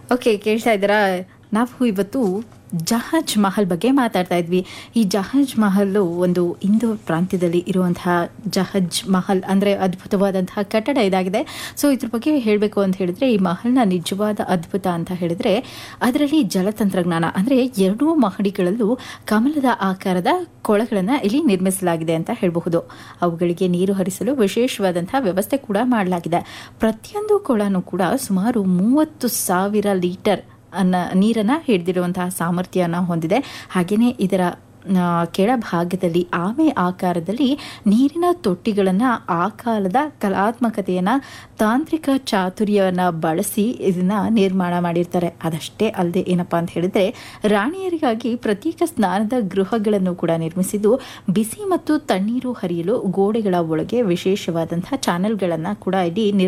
okay ಕೇಳ್ತಾ ಇದ್ದೀರಾ ನಾವು ಇವತ್ತು ಜಹಾಜ್ ಮಹಲ್ ಬಗ್ಗೆ ಮಾತಾಡ್ತಾ ಇದ್ವಿ ಈ ಜಹಾಜ್ ಮಹಲ್ಲು ಒಂದು ಇಂದೋರ್ ಪ್ರಾಂತ್ಯದಲ್ಲಿ ಇರುವಂತಹ ಜಹಾಜ್ ಮಹಲ್ ಅಂದರೆ ಅದ್ಭುತವಾದಂತಹ ಕಟ್ಟಡ ಇದಾಗಿದೆ ಸೊ ಇದ್ರ ಬಗ್ಗೆ ಹೇಳಬೇಕು ಅಂತ ಹೇಳಿದ್ರೆ ಈ ಮಹಲ್ನ ನಿಜವಾದ ಅದ್ಭುತ ಅಂತ ಹೇಳಿದ್ರೆ ಅದರಲ್ಲಿ ಜಲತಂತ್ರಜ್ಞಾನ ಅಂದರೆ ಎರಡೂ ಮಹಡಿಗಳಲ್ಲೂ ಕಮಲದ ಆಕಾರದ ಕೊಳಗಳನ್ನು ಇಲ್ಲಿ ನಿರ್ಮಿಸಲಾಗಿದೆ ಅಂತ ಹೇಳಬಹುದು ಅವುಗಳಿಗೆ ನೀರು ಹರಿಸಲು ವಿಶೇಷವಾದಂತಹ ವ್ಯವಸ್ಥೆ ಕೂಡ ಮಾಡಲಾಗಿದೆ ಪ್ರತಿಯೊಂದು ಕೊಳನೂ ಕೂಡ ಸುಮಾರು ಮೂವತ್ತು ಸಾವಿರ ಲೀಟರ್ ಅನ್ನ ನೀರನ್ನು ಹಿಡಿದಿರುವಂತಹ ಸಾಮರ್ಥ್ಯನ ಹೊಂದಿದೆ ಹಾಗೆಯೇ ಇದರ ಆ, ಕೆಳಭಾಗದಲ್ಲಿ ಆಮೆ ಆಕಾರದಲ್ಲಿ ನೀರಿನ ತೊಟ್ಟಿಗಳನ್ನು ಆ ಕಾಲದ ಕಲಾತ್ಮಕತೆಯನ್ನು ತಾಂತ್ರಿಕ ಚಾತುರ್ಯವನ್ನು ಬಳಸಿ ಇದನ್ನ ನಿರ್ಮಾಣ ಮಾಡಿರ್ತಾರೆ ಅದಷ್ಟೇ ಅಲ್ಲದೆ ಏನಪ್ಪಾ ಅಂತ ಹೇಳಿದ್ರೆ ರಾಣಿಯರಿಗಾಗಿ ಪ್ರತ್ಯೇಕ ಸ್ನಾನದ ಗೃಹಗಳನ್ನು ಕೂಡ ನಿರ್ಮಿಸಿದ್ದು ಬಿಸಿ ಮತ್ತು ತಣ್ಣೀರು ಹರಿಯಲು ಗೋಡೆಗಳ ಒಳಗೆ ವಿಶೇಷವಾದಂತಹ ಚಾನೆಲ್ಗಳನ್ನು ಕೂಡ ಇಲ್ಲಿ